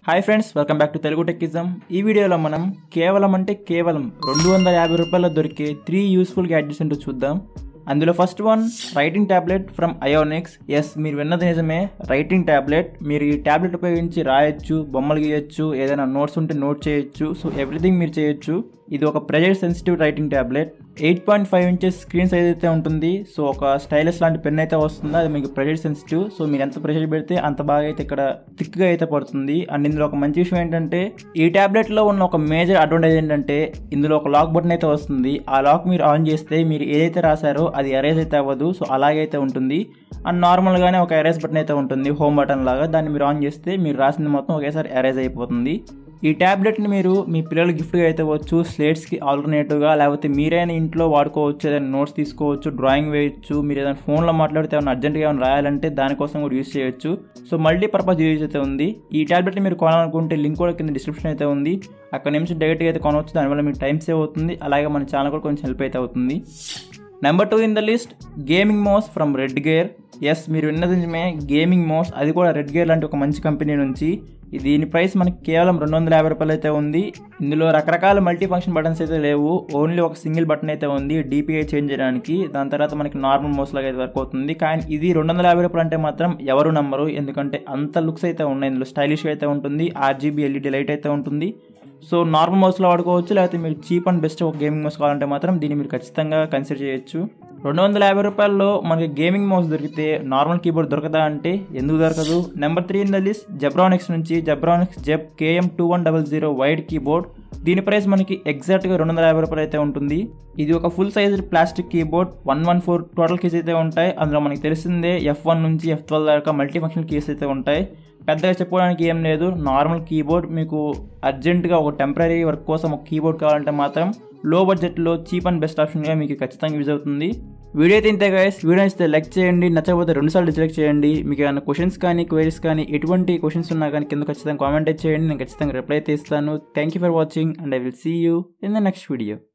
hi friends welcome back to Telugu Techism ఈ వీడియోలో మనం కేవలం అంటే కేవలం రెండు వందల యాభై రూపాయల దొరికే త్రీ యూస్ఫుల్ గ్యాడ్జెట్స్ ఏంటో చూద్దాం అందులో first one writing tablet from Ionix yes మీరు విన్నది నిజమే రైటింగ్ ట్యాబ్లెట్ మీరు ఈ ట్యాబ్లెట్ ఉపయోగించి రాయొచ్చు బొమ్మలు గీయొచ్చు ఏదైనా నోట్స్ ఉంటే నోట్ చేయొచ్చు సో ఎవ్రీథింగ్ మీరు చేయొచ్చు ఇది ఒక pressure sensitive writing tablet eight point five inches screen size అయితే ఉంటుంది సో ఒక స్టైలస్ లాంటి పెన్ అయితే వస్తుందో అది మీకు ప్రెషర్ సెన్సిటివ్ సో మీరు ఎంత ప్రెషర్ పెడితే అంత బాగా అయితే ఇక్కడ థిక్గా అయితే పడుతుంది అండ్ ఇందులో ఒక మంచి విషయం ఏంటంటే ఈ ట్యాబ్లెట్లో ఉన్న ఒక మేజర్ అడ్వాంటేజ్ ఏంటంటే ఇందులో ఒక లాక్ బటన్ అయితే వస్తుంది ఆ లాక్ మీరు ఆన్ చేస్తే మీరు ఏదైతే రాశారో అది ఎరేజ్ అయితే అవ్వదు సో అలాగైతే ఉంటుంది అండ్ నార్మల్గానే ఒక ఎరేజ్ బటన్ అయితే ఉంటుంది హోమ్ బటన్ లాగా దాన్ని మీరు ఆన్ చేస్తే మీరు రాసింది మొత్తం ఒకేసారి ఎరేజ్ అయిపోతుంది ఈ ట్యాబ్లెట్ని మీరు మీ పిల్లలు గిఫ్ట్గా అయితే ఇవ్వచ్చు స్లేట్స్కి ఆల్టర్నేటివ్గా లేకపోతే మీరైనా ఇంట్లో వాడుకోవచ్చు ఏదైనా నోట్స్ తీసుకోవచ్చు డ్రాయింగ్ వేయచ్చు మీరు ఏదైనా ఫోన్లో మాట్లాడితే ఏమైనా అర్జెంట్గా ఏమైనా రాయాలంటే దానికోసం కూడా యూజ్ చేయొచ్చు సో మల్టీ పర్పస్ యూజ్ అయితే ఉంది ఈ ట్యాబ్లెట్ని మీరు కొనాలనుకుంటే లింక్ కూడా కింద డిస్క్రిప్షన్ అయితే ఉంది అక్కడ నుంచి డైరెక్ట్గా అయితే కొనవచ్చు దానివల్ల మీకు టైం సేవ్ అవుతుంది అలాగే మన ఛానల్ కూడా కొంచెం హెల్ప్ అయితే అవుతుంది number two in the list gaming mouse from Redgear yes మీరు విన్నది నిజమే గేమింగ్ మౌస్ అది కూడా రెడ్ గేర్ లాంటి ఒక మంచి కంపెనీ నుంచి దీని ప్రైస్ మనకి కేవలం రెండు వందల యాభై రూపాయలు అయితే ఉంది ఇందులో రకరకాల మల్టీ ఫంక్షన్ బటన్స్ అయితే లేవు ఓన్లీ ఒక సింగిల్ బటన్ అయితే ఉంది డిపిఐ చేంజ్ చేయడానికి దాని తర్వాత మనకి నార్మల్ మౌస్ లాగా అయితే వర్క్ అవుతుంది కానీ ఇది రెండు వందల యాభై రూపాయలు అంటే మాత్రం ఎవరు నమ్మరు ఎందుకంటే అంత లుక్స్ అయితే ఉన్నాయి ఇందులో స్టైలిష్గా అయితే ఉంటుంది ఆర్జీబీ ఎల్ఈడి లైట్ అయితే ఉంటుంది సో నార్మల్ మౌస్లో వాడుకోవచ్చు లేకపోతే మీరు చీప్ అండ్ బెస్ట్ ఒక గేమింగ్ మౌస్ కావాలంటే మాత్రం దీన్ని మీరు ఖచ్చితంగా కన్సిడర్ చేయొచ్చు రెండు వందల యాభై రూపాయల్లో మనకి గేమింగ్ మౌస్ దొరికితే నార్మల్ కీబోర్డ్ దొరకదా అంటే ఎందుకు దొరకదు number three in the list Zebronics నుంచి Zebronics Zeb KM two one double zero wide keyboard దీని ప్రైస్ మనకి ఎగ్జాక్ట్గా రెండు వందల యాభై రూపాయలు అయితే ఉంటుంది ఇది ఒక full size plastic keyboard one one four total keys అయితే ఉంటాయి అందులో మనకి తెలిసిందే ఎఫ్ వన్ నుంచి ఎఫ్ ట్వెల్వ్ దాకా మల్టీ ఫంక్షన్ కీస్ అయితే ఉంటాయి పెద్దగా చెప్పుకోవడానికి ఏం లేదు నార్మల్ కీబోర్డ్ మీకు అర్జెంటుగా ఒక టెంపరీ వర్క్ కోసం ఒక కీబోర్డ్ కావాలంటే మాత్రం లో బడ్జెట్లో చీప్ అండ్ బెస్ట్ ఆప్షన్గా మీకు ఖచ్చితంగా యూజ్ అవుతుంది వీడియో అయితే ఇంతే గైస్ వీడియో ఇస్తే లైక్ చేయండి నచ్చకపోతే రెండుసార్లు డిస్లైక్ చేయండి మీకు ఏమైనా క్వశ్చన్స్ కానీ క్వైరీస్ కానీ ఎటువంటి క్వశ్చన్స్ ఉన్నా కానీ కింద ఖచ్చితంగా కామెంట్ చేయండి నేను ఖచ్చితంగా రిప్లై అయితే ఇస్తాను thank you for watching and I will see you in the next video